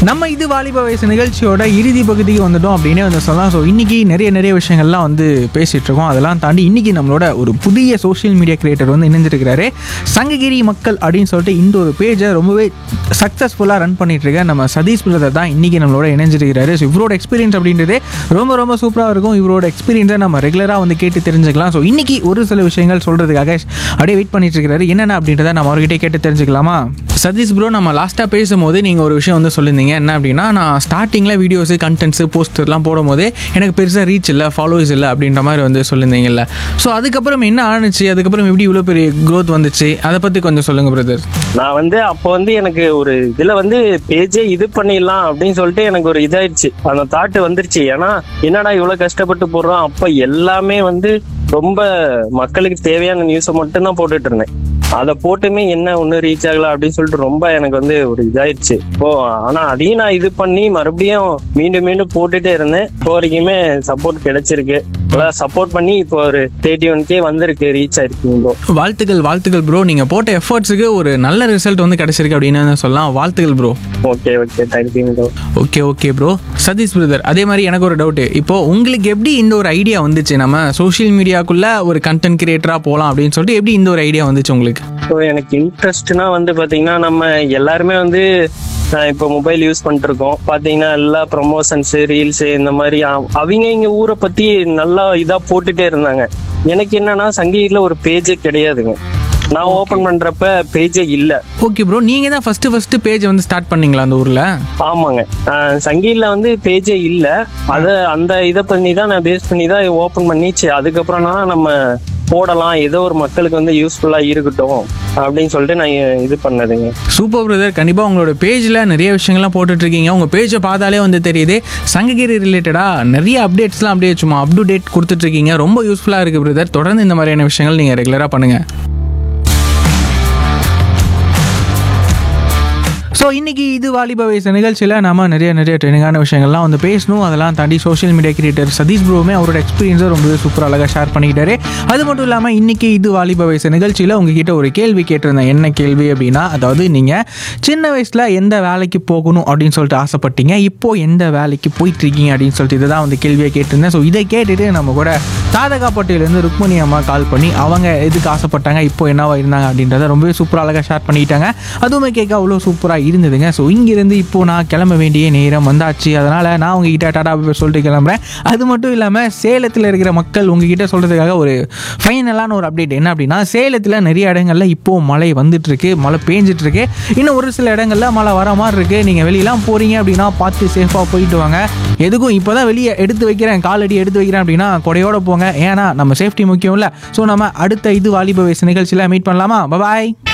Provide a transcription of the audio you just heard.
நம்ம இது வாலிப வயசு நிகழ்ச்சியோட இறுதி பகுதிக்கு வந்துட்டோம் அப்படின்னே வந்து சொல்லலாம் ஸோ இன்னைக்கு நிறைய நிறைய விஷயங்கள்லாம் வந்து பேசிட்டு இருக்கோம் அதெல்லாம் தாண்டி இன்னைக்கு நம்மளோட ஒரு புதிய சோஷியல் மீடியா கிரியேட்டர் வந்து இணைஞ்சிருக்கிறாரு சங்ககிரி மக்கள் அப்படின்னு சொல்லிட்டு இந்த ஒரு பேஜை ரொம்பவே சக்ஸஸ்ஃபுல்லாக ரன் பண்ணிட்டு இருக்க நம்ம சதீஷ் பிரதர் தான் இன்னைக்கு நம்மளோட இணைஞ்சிருக்கிறாரு ஸோ இவரோட எக்ஸ்பீரியன்ஸ் அப்படின்றதே ரொம்ப ரொம்ப சூப்பராக இருக்கும் இவரோட எக்ஸ்பீரியன்ஸை நம்ம ரெகுலராக வந்து கேட்டு தெரிஞ்சுக்கலாம் ஸோ இன்னைக்கு ஒரு சில விஷயங்கள் சொல்றதுக்காக அப்படியே வெயிட் பண்ணிட்டு இருக்காரு என்னென்ன அப்படின்றத நம்ம அவர்கிட்ட கேட்டு தெரிஞ்சுக்கலாமா சதீஷ் ப்ரோ நம்ம லாஸ்ட்டாக பேசும்போது நீங்கள் ஒரு விஷயம் வந்து சொல்லியிருந்தீங்க என்ன அப்படின்னா நான் ஸ்டார்டிங்கில் வீடியோஸு கண்டென்ட்ஸு போஸ்டர்லாம் போடும்போது எனக்கு பெருசாக ரீச் இல்லை ஃபாலோவர்ஸ் இல்லை அப்படின்ற மாதிரி வந்து சொல்லியிருந்தீங்கல்ல ஸோ அதுக்கப்புறம் என்ன ஆணுச்சு அதுக்கப்புறம் எப்படி இவ்வளோ பெரிய க்ரோத் வந்துச்சு அதை பற்றி கொஞ்சம் சொல்லுங்கள் பிரதர் நான் வந்து அப்போ வந்து எனக்கு ஒரு இதுல வந்து பேஜே இது பண்ணிடலாம் அப்படின்னு சொல்லிட்டு எனக்கு ஒரு இதாயிடுச்சு அந்த தாட் வந்துருச்சு ஏன்னா என்னடா இவ்வளவு கஷ்டப்பட்டு போடுறோம் அப்ப எல்லாமே வந்து ரொம்ப மக்களுக்கு தேவையான நியூஸை மட்டும் தான் போட்டுட்டு இருந்தேன் அதை போட்டுமே என்ன ஒன்னும் ரீச் ஆகல அப்படின்னு சொல்லிட்டு ரொம்ப எனக்கு வந்து ஒரு இதாயிடுச்சு இப்போ ஆனா அதையும் நான் இது பண்ணி மறுபடியும் மீண்டும் மீண்டும் போட்டுட்டே இருந்தேன் இப்போ வரைக்குமே சப்போர்ட் கிடைச்சிருக்கு சப்போர்ட் பண்ணி இப்போ ஒரு தேர்ட்டி ஒன் கே வந்திருக்கு ரீச் ஆயிருக்கு இப்போ வாழ்த்துக்கள் வாழ்த்துக்கள் ப்ரோ நீங்கள் போட்ட எஃபர்ட்ஸுக்கு ஒரு நல்ல ரிசல்ட் வந்து கிடைச்சிருக்கு அப்படின்னு சொல்லலாம் வாழ்த்துக்கள் bro okay okay thank you okay okay bro Satish brother அதே மாதிரி எனக்கு ஒரு டவுட்டு இப்போ உங்களுக்கு எப்படி இந்த ஒரு ஐடியா வந்துச்சு நம்ம சோஷியல் மீடியாக்குள்ள ஒரு கண்டென்ட் கிரியேட்டராக போகலாம் அப்படின்னு சொல்லிட்டு எப்படி இந்த ஒரு ஐடியா வந்துச்சு உங்களுக்கு ஸோ எனக்கு இன்ட்ரெஸ்ட்னா வந்து பாத்தீங்கன்னா நம்ம எல்லாருமே வந்து அஹ், இப்போ மொபைல் யூஸ் பண்ணிட்டு இருக்கோம் பாத்தீங்கன்னா எல்லா ப்ரொமோஷன்ஸ் ரீல்ஸ் இந்த மாதிரி அ- அவங்க இங்க ஊரை பத்தி நல்லா இதா போட்டுட்டே இருந்தாங்க எனக்கு என்னன்னா சங்கீட்ல ஒரு பேஜே கிடையாதுங்க நான் ஓபன் பண்றப்ப பேஜே இல்ல ஓகே ப்ரோ நீங்கள் தான் ஃபஸ்ட்டு ஃபஸ்ட்டு பேஜ் வந்து ஸ்டார்ட் பண்ணீங்களா அந்த ஊரில் ஆமாங்க அஹ், சங்கீட்ல வந்து பேஜே இல்ல அத அந்த இதை பண்ணி தான் நான் பேஸ் பண்ணி தான் ஓபன் பண்ணிச்சு அதுக்கப்புறம் தான் நம்ம போடலாம் ஏதோ ஒரு மக்களுக்கு வந்து யூஸ்ஃபுல்லா இருக்கட்டும் அப்படின்னு சொல்லிட்டு நான் இது பண்ணதுங்க சூப்பர் பிரதர் கண்டிப்பாக உங்களோட பேஜில் நிறைய விஷயங்கள்லாம் போட்டுட்டு இருக்கீங்க உங்கள் பேஜை பார்த்தாலே வந்து தெரியுது சங்ககிரி ரிலேட்டடாக நிறைய அப்டேட்ஸ்லாம் அப்படியே சும்மா அப் டு டேட் கொடுத்துட்ருக்கீங்க ரொம்ப யூஸ்ஃபுல்லாக இருக்குது பிரதர் தொடர்ந்து இந்த மாதிரியான விஷயங்கள் நீங்கள் ரெகுலராக பண்ணுங்கள் ஸோ இன்னைக்கு இது வாலிப வயசு நிகழ்ச்சியில் நம்ம நிறைய நிறைய ட்ரெயினிங்கான விஷயங்கள்லாம் வந்து பேசணும் அதெல்லாம் தாண்டி சோஷியல் மீடியா கிரியேட்டர் சதீஷ் ப்ரோவுமே அவரோட எக்ஸ்பீரியன்ஸை ரொம்பவே சூப்பர் அழகாக ஷேர் பண்ணிக்கிட்டாரு அது மட்டும் இல்லாமல் இன்னைக்கு இது வாலிப வயசு நிகழ்ச்சியில் உங்ககிட்ட ஒரு கேள்வி கேட்டிருந்தேன் என்ன கேள்வி அப்படின்னா அதாவது நீங்கள் சின்ன வயசில் எந்த வேலைக்கு போகணும் அப்படின்னு சொல்லிட்டு ஆசைப்பட்டீங்க இப்போ எந்த வேலைக்கு போயிட்டு இருக்கீங்க அப்படின்னு சொல்லிட்டு இதை தான் வந்து கேள்வியை கேட்டிருந்தேன் ஸோ இதை கேட்டுட்டு நம்ம கூட தாதகா பட்டியிலேருந்து ருக்மணி அம்மா கால் பண்ணி அவங்க எதுக்கு ஆசைப்பட்டாங்க இப்போ என்னவா இருந்தாங்க அப்படின்றத ரொம்பவே சூப்பராக அழகாக ஷேர் பண்ணிக்கிட்டாங்க அதுவுமே கேட்க அவ்வளோ சூப்பராக இருந்ததுங்க ஸோ இங்கிருந்து இப்போ நான் கிளம்ப வேண்டிய நேரம் வந்தாச்சு அதனால் நான் உங்ககிட்ட டாடா பை பை சொல்லிட்டு கிளம்புறேன் அது மட்டும் இல்லாமல் சேலத்தில் இருக்கிற மக்கள் உங்ககிட்ட சொல்கிறதுக்காக ஒரு ஃபைனலான ஒரு அப்டேட் என்ன அப்படின்னா சேலத்தில் நிறைய இடங்கள்ல இப்போ மழை வந்துட்டு இருக்கு மழை பேஞ்சிட்டு இருக்கு இன்னும் ஒரு சில இடங்கள்ல மழை வர மாதிரி இருக்கு நீங்கள் வெளியெல்லாம் போறீங்க அப்படின்னா பார்த்து சேஃபாக போயிட்டு வாங்க எதுக்கும் இப்போ தான் வெளியே எடுத்து வைக்கிறேன் காலடி எடுத்து வைக்கிறேன் அப்படின்னா கொடையோட போங்க ஏன்னா நம்ம சேஃப்டி முக்கியம் இல்லை ஸோ நம்ம அடுத்த இது வாலிப வயசு நிகழ்ச்சியில் மீட் பண்ணலாமா பாய்